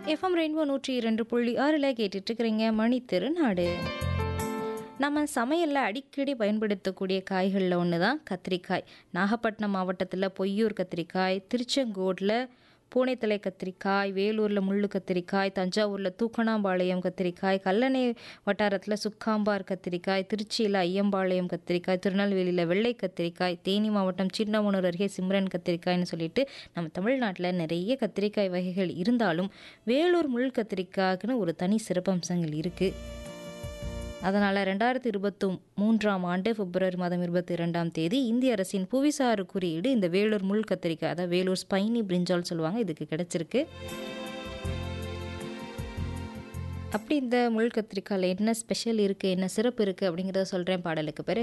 FM rainbow நூற்றி இரண்டு புள்ளி ஆறில் கேட்டுட்ருக்கிறீங்க மணி திருநாடு நம்ம சமையலில் அடிக்கடி பயன்படுத்தக்கூடிய காய்களில் ஒன்று தான் கத்திரிக்காய் நாகப்பட்டினம் மாவட்டத்தில் பொய்யூர் கத்திரிக்காய் திருச்செங்கோடில் பூனைத்தலை கத்திரிக்காய் வேலூரில் முள்ளு கத்திரிக்காய் தஞ்சாவூரில் தூக்கணாம்பாளையம் கத்திரிக்காய் கல்லணை வட்டாரத்தில் சுக்காம்பார் கத்திரிக்காய் திருச்சியில் ஐயம்பாளையம் கத்திரிக்காய் திருநெல்வேலியில் வெள்ளை கத்திரிக்காய் தேனி மாவட்டம் சின்னமனூர் அருகே சிம்ரன் கத்திரிக்காய்னு சொல்லிட்டு நம்ம தமிழ்நாட்டில் நிறைய கத்திரிக்காய் வகைகள் இருந்தாலும் வேலூர் முள் கத்திரிக்காய்க்குன்னு ஒரு தனி சிறப்பம்சங்கள் இருக்குது அதனால் ரெண்டாயிரத்தி இருபத்தி மூன்றாம் ஆண்டு பிப்ரவரி மாதம் இருபத்தி இரண்டாம் தேதி இந்திய அரசின் புவிசார் குறியீடு இந்த வேலூர் முள் கத்திரிக்காய் அதாவது வேலூர் ஸ்பைனி பிரிஞ்சால் சொல்லுவாங்க இதுக்கு கிடைச்சிருக்கு அப்படி இந்த முள் கத்திரிக்காயில் என்ன ஸ்பெஷல் இருக்குது என்ன சிறப்பு இருக்குது அப்படிங்கிறத சொல்கிறேன் பாடலுக்கு பிறகு